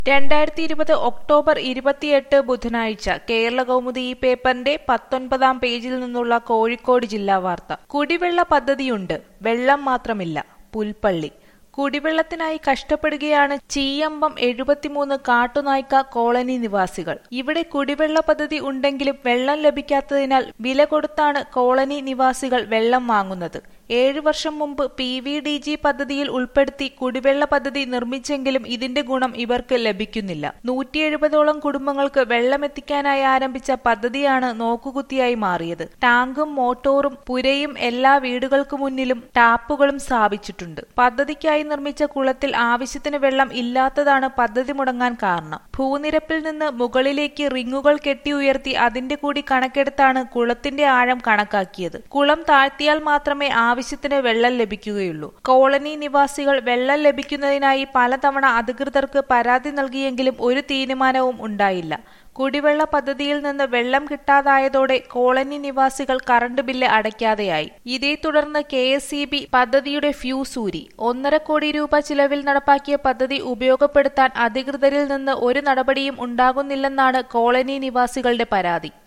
രണ്ടായിരത്തി ഇരുപത് ഒക്ടോബർ ഇരുപത്തിയെട്ട് ബുധനാഴ്ച കേരള കൗമുദി ഈ പേപ്പറിന്റെ പത്തൊൻപതാം പേജിൽ നിന്നുള്ള കോഴിക്കോട് ജില്ലാ വാർത്ത കുടിവെള്ള പദ്ധതിയുണ്ട് വെള്ളം മാത്രമില്ല പുൽപ്പള്ളി കുടിവെള്ളത്തിനായി കഷ്ടപ്പെടുകയാണ് ചീയമ്പം എഴുപത്തിമൂന്ന് കാട്ടുനായ്ക്ക കോളനി നിവാസികൾ ഇവിടെ കുടിവെള്ള പദ്ധതി ഉണ്ടെങ്കിലും വെള്ളം ലഭിക്കാത്തതിനാൽ വില കൊടുത്താണ് കോളനി നിവാസികൾ വെള്ളം വാങ്ങുന്നത് ഏഴു വർഷം മുമ്പ് പി വി ഡി ജി പദ്ധതിയിൽ ഉൾപ്പെടുത്തി കുടിവെള്ള പദ്ധതി നിർമ്മിച്ചെങ്കിലും ഇതിന്റെ ഗുണം ഇവർക്ക് ലഭിക്കുന്നില്ല നൂറ്റി എഴുപതോളം കുടുംബങ്ങൾക്ക് വെള്ളമെത്തിക്കാനായി ആരംഭിച്ച പദ്ധതിയാണ് നോക്കുകുത്തിയായി മാറിയത് ടാങ്കും മോട്ടോറും പുരയും എല്ലാ വീടുകൾക്ക് മുന്നിലും ടാപ്പുകളും സ്ഥാപിച്ചിട്ടുണ്ട് പദ്ധതിക്കായി നിർമ്മിച്ച കുളത്തിൽ ആവശ്യത്തിന് വെള്ളം ഇല്ലാത്തതാണ് പദ്ധതി മുടങ്ങാൻ കാരണം ഭൂനിരപ്പിൽ നിന്ന് മുകളിലേക്ക് റിങ്ങുകൾ കെട്ടി ഉയർത്തി അതിന്റെ കൂടി കണക്കെടുത്താണ് കുളത്തിന്റെ ആഴം കണക്കാക്കിയത് കുളം താഴ്ത്തിയാൽ മാത്രമേ ആവശ്യത്തിന് വെള്ളം ലഭിക്കുകയുള്ളൂ കോളനി നിവാസികൾ വെള്ളം ലഭിക്കുന്നതിനായി പലതവണ അധികൃതർക്ക് പരാതി നൽകിയെങ്കിലും ഒരു തീരുമാനവും ഉണ്ടായില്ല കുടിവെള്ള പദ്ധതിയിൽ നിന്ന് വെള്ളം കിട്ടാതായതോടെ കോളനി നിവാസികൾ കറണ്ട് ബില്ല് അടയ്ക്കാതെയായി ഇതേ തുടർന്ന് കെ എസ് ഇ ബി പദ്ധതിയുടെ ഫ്യൂസ് ഊരി ഒന്നര കോടി രൂപ ചിലവിൽ നടപ്പാക്കിയ പദ്ധതി ഉപയോഗപ്പെടുത്താൻ അധികൃതരിൽ നിന്ന് ഒരു നടപടിയും ഉണ്ടാകുന്നില്ലെന്നാണ് കോളനി നിവാസികളുടെ പരാതി